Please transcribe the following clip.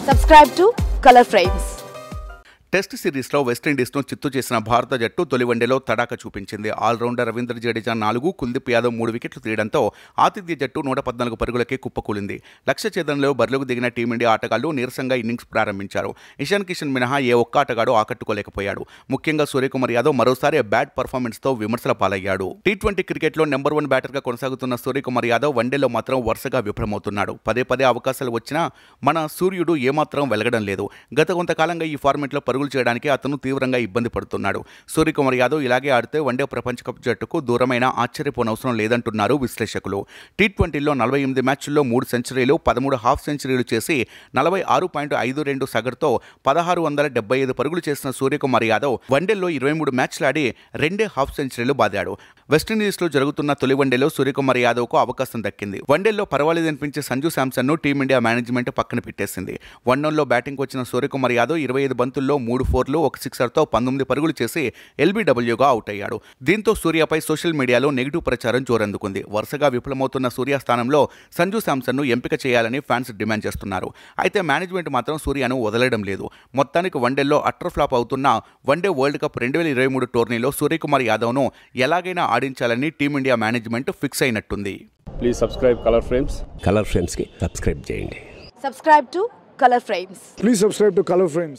Subscribe to Color Frames. Test సిరీస్లో వెస్టిండీస్ను చిత్తు చేసిన భారత జట్టు తొలి వన్డేలో తడాక చూపించింది ఆల్రౌండర్ రవీంద్ర జడేజా నాలుగు కుల్దీప్ యాదవ్ మూడు వికెట్లు తీయడంతో ఆతిథ్య జట్టు నూట పద్నాలుగు పరుగులకే కుప్పకూలింది లక్ష్య ఛేదనలో బరిలోకి దిగిన టీమిండియా ఆటగాళ్లు నీరసంగా ఇన్నింగ్స్ ప్రారంభించారు ఇషాన్ కిషన్ మినహా ఏ ఒక్క ఆటగాడు ఆకట్టుకోలేకపోయాడు ముఖ్యంగా సూర్యకుమార్ యాదవ్ మరోసారి బ్యాడ్ పర్ఫార్మెన్స్తో విమర్శల పాలయ్యాడు టీ ట్వంటీ క్రికెట్లో నెంబర్ వన్ బ్యాటర్గా కొనసాగుతున్న సూర్యకుమార్ యాదవ్ వన్డేలో మాత్రం వరుసగా విఫలమవుతున్నాడు పదే పదే అవకాశాలు వచ్చినా మన సూర్యుడు ఏమాత్రం వెలగడం లేదు గత కొంతకాలంగా ఈ ఫార్మెట్లో పరుగులు చేయడానికి అతను తీవ్రంగా ఇబ్బంది పడుతున్నాడు సూర్యకుమార్ యాదవ్ ఇలాగే ఆడితే వన్డే ప్రపంచ కప్ జట్టుకు దూరమైన ఆశ్చర్యపోనవసరం లేదంటున్నారు విశ్లేషకులు టీ ట్వంటీలో నలభై ఎనిమిది మ్యాచ్ల్లో మూడు సెంచరీలు పదమూడు హాఫ్ సెంచరీలు చేసి నలభై ఆరు పాయింట్ ఐదు రెండు సగటుతో పదహారు వందల డెబ్బై ఐదు పరుగులు చేసిన సూర్యకుమార్ యాదవ్ వన్డేల్లో ఇరవై మూడు మ్యాచ్లు ఆడి రెండే హాఫ్ సెంచరీలు బాదాడు వెస్టిండీస్లో జరుగుతున్న తొలి వన్డేలో సూర్యకుమార్ యాదవ్కు అవకాశం దక్కింది వన్డేల్లో పర్వాలేదనిపించే సంజు శాంసన్ను టీమిండియా మేనేజ్మెంట్ పక్కన పెట్టేసింది వన్డౌన్లో బ్యాటింగ్ వచ్చిన సూర్యకుమార్ యాదవ్ ఇరవై ఐదు బంతుల్లో మూడు ఫోర్లు ఒక సిక్సర్తో పంతొమ్మిది పరుగులు చేసి ఎల్బీడబ్ల్యూగా అవుట్ అయ్యాడు దీంతో సూర్యపై సోషల్ మీడియాలో నెగిటివ్ ప్రచారం జోరందుకుంది వరుసగా విఫలమవుతున్న సూర్య స్థానంలో సంజు శాంసన్ను ఎంపిక చేయాలని ఫ్యాన్స్ డిమాండ్ చేస్తున్నారు అయితే మేనేజ్మెంట్ మాత్రం సూర్యను వదలడం లేదు మొత్తానికి వన్డేల్లో అట్టర్ ఫ్లాప్ అవుతున్న వన్డే వరల్డ్ కప్ రెండు వేల ఇరవై మూడు టోర్నీలో సూర్యకుమార్ యాదవ్ను ఎలాగైనా ఆడించాలని టీమిండియా మేనేజ్మెంట్ ఫిక్స్ అయినట్టుంది please subscribe Color Frames Color ఫ్రేమ్స్కి సబ్స్క్రైబ్ చేయండి Subscribe to Color Frames. Please subscribe to Color Frames.